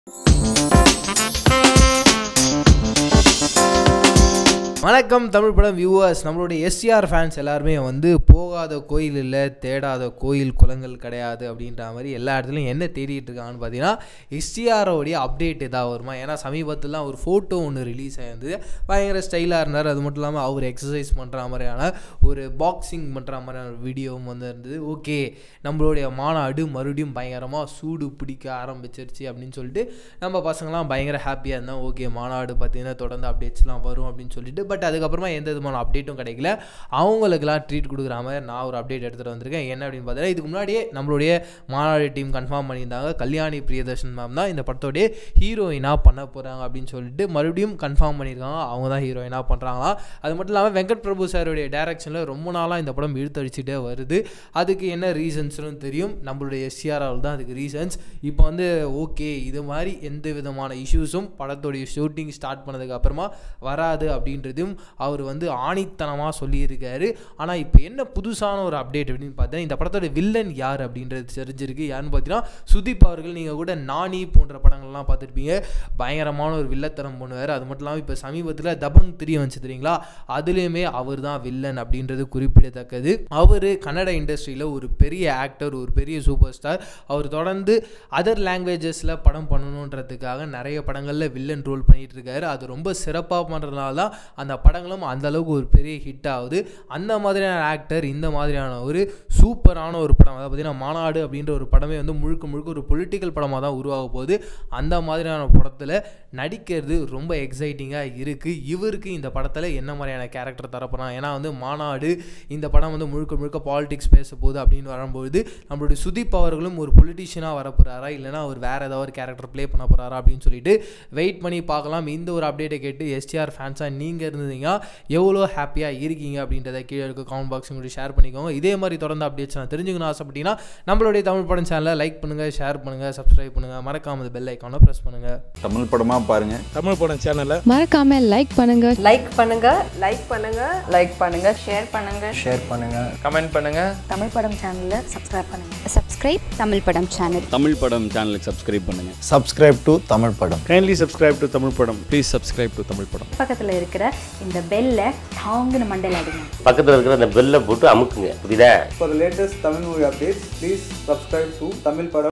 வணக்கம் தமிழ் படம் வியூவர்ஸ் நம்மளுடைய எஸ்சிஆர் ஃபேன்ஸ் எல்லாருமே வந்து போகாத கோயில் இல்லை தேடாத கோயில் குளங்கள் கிடையாது அப்படின்ற மாதிரி எல்லா இடத்துலையும் என்ன தேடிட்டு இருக்காங்கன்னு பார்த்தீங்கன்னா எஸ்சிஆரோடைய அப்டேட் ஏதாவது வருமா ஏன்னா சமீபத்திலாம் ஒரு ஃபோட்டோ ஒன்று ரிலீஸ் ஆயிருந்தது பயங்கர ஸ்டைலாக இருந்தார் அது மட்டும் இல்லாமல் அவர் எக்ஸசைஸ் பண்ணுற மாதிரியான ஒரு பாக்ஸிங் பண்ணுற மாதிரியான வீடியோவும் வந்து இருந்தது ஓகே நம்மளுடைய மாநாடு மறுபடியும் பயங்கரமாக சூடு பிடிக்க ஆரம்பிச்சிருச்சு அப்படின்னு சொல்லிட்டு நம்ம பசங்களாம் பயங்கர ஹாப்பியாக இருந்தோம் ஓகே மாநாடு பார்த்தீங்கன்னா தொடர்ந்து அப்டேட்ஸ்லாம் வரும் அப்படின்னு சொல்லிட்டு பட் அதுக்கப்புறமா எந்த விதமான அப்டேட்டும் கிடைக்கல அவங்களுக்குலாம் ட்ரீட் கொடுக்குற மாதிரி நான் ஒரு அப்டேட் எடுத்துகிட்டு வந்திருக்கேன் என்ன அப்படின்னு பார்த்தீங்கன்னா இதுக்கு முன்னாடியே நம்மளுடைய மாநாடு டீம் கன்ஃபார்ம் பண்ணியிருந்தாங்க கல்யாணி பிரியதர்ஷன் மேம் தான் இந்த படத்தோடைய ஹீரோயினாக பண்ண போகிறாங்க அப்படின்னு சொல்லிட்டு மறுபடியும் கன்ஃபார்ம் பண்ணியிருக்காங்க அவங்க தான் ஹீரோயினாக பண்ணுறாங்களாம் அது மட்டும் இல்லாமல் வெங்கட் பிரபு சாருடைய டைரக்ஷனில் ரொம்ப நாளாக இந்த படம் இழுத்தடிச்சிட்டே வருது அதுக்கு என்ன ரீசன்ஸ்னு தெரியும் நம்மளுடைய எஸ்சிஆரால் தான் அதுக்கு ரீசன்ஸ் இப்போ வந்து ஓகே இது மாதிரி எந்த விதமான இஷ்யூஸும் படத்தோடைய ஷூட்டிங் ஸ்டார்ட் பண்ணதுக்கு அப்புறமா வராது அப்படின்றதையும் அவர் வந்து ஆணித்தனமாக சொல்லியிருக்காரு ஆனால் இப்போ என்ன புதுசான ஒரு அப்டேட் அப்படின்னு பார்த்தா இந்த படத்தோட வில்லன் யார் அப்படின்றது தெரிஞ்சிருக்கு யாருன்னு பார்த்தீங்கன்னா சுதீப் அவர்கள் நீங்கள் கூட நானி போன்ற படங்கள்லாம் பார்த்துருப்பீங்க பயங்கரமான ஒரு வில்லத்தனம் பண்ணுவார் அது மட்டும் இல்லாமல் இப்போ சமீபத்தில் தபங் தெரிய வந்துச்சு தெரியுங்களா அதுலேயுமே அவர் தான் வில்லன் அப்படின்றது குறிப்பிடத்தக்கது அவர் கன்னட இண்டஸ்ட்ரியில் ஒரு பெரிய ஆக்டர் ஒரு பெரிய சூப்பர் ஸ்டார் அவர் தொடர்ந்து அதர் லாங்குவேஜஸில் படம் பண்ணணுன்றதுக்காக நிறைய படங்களில் வில்லன் ரோல் பண்ணிட்டு இருக்காரு அது ரொம்ப சிறப்பாக பண்ணுறதுனால தான் அந்த படங்களும் அந்த அளவுக்கு ஒரு பெரிய ஹிட் ஆகுது அந்த மாதிரியான ஆக்டர் இந்த மாதிரியான ஒரு சூப்பரான ஒரு படம் அதாவது பார்த்தீங்கன்னா மாநாடு அப்படின்ற ஒரு படமே வந்து முழுக்க முழுக்க ஒரு பொலிட்டிக்கல் படமாக தான் உருவாக போகுது அந்த மாதிரியான படத்தில் நடிக்கிறது ரொம்ப எக்ஸைட்டிங்காக இருக்குது இவருக்கு இந்த படத்தில் என்ன மாதிரியான கேரக்டர் தரப்போகிறான் ஏன்னா வந்து மாநாடு இந்த படம் வந்து முழுக்க முழுக்க பாலிடிக்ஸ் பேச போகுது அப்படின்னு வரும்போது நம்மளுடைய சுதீப் அவர்களும் ஒரு பொலிட்டிஷியனாக வரப்போகிறாரா இல்லைனா அவர் வேறு ஏதாவது ஒரு கேரக்டர் ப்ளே பண்ண போகிறாரா அப்படின்னு சொல்லிட்டு வெயிட் பண்ணி பார்க்கலாம் இந்த ஒரு அப்டேட்டை கேட்டு எஸ்டிஆர் ஃபேன்ஸாக நீங்கள் இருந்தீங்கன்னா எவ்வளோ ஹாப்பியாக இருக்கீங்க அப்படின்றத கீழே இருக்க கமெண்ட் பாக்ஸ் உங்களுக்கு ஷேர் பண்ணிக்கோங்க இதே மாதிரி தொடர்ந்து அப்டேட்ஸ் நான் தெரிஞ்சுக்கணும் ஆசைப்பட்டீங்கன்னா நம்மளுடைய தமிழ் படம் சேனலை லைக் பண்ணுங்கள் ஷேர் பண்ணுங்கள் சப்ஸ்கிரைப் பண்ணுங்கள் மறக்காம பெல் ஐக்கானை ப்ரெஸ் பண்ணுங்கள் தமிழ் படமாக பாருங்க தமிழ் படம் சேனலை மறக்காம லைக் பண்ணுங்க லைக் பண்ணுங்க லைக் பண்ணுங்க லைக் பண்ணுங்க ஷேர் பண்ணுங்க ஷேர் பண்ணுங்கள் கமெண்ட் பண்ணுங்க தமிழ் படம் சேனலை சப்ஸ்கிரைப் பண்ணுங்க சப்ஸ்கிரைப் தமிழ் படம் சேனல் தமிழ் படம் சேனலுக்கு சப்ஸ்கிரைப் பண்ணுங்கள் சப்ஸ்கிரைப் டு தமிழ் படம் கைண்ட்லி சப்ஸ்கிரைப் டு தமிழ் படம் ப்ளீஸ் சப்ஸ்கிரைப் டு தமிழ் படம் பக்கத்தில் இருக்கிற இந்த பெல்லை டாங்குன்னு மண்டையில் அடிங்க பக்கத்தில் இருக்கிற அந்த பெல்லை போட்டு அமுக்குங்க புரியுதா For the latest Tamil movie updates, please subscribe to Tamil Padam.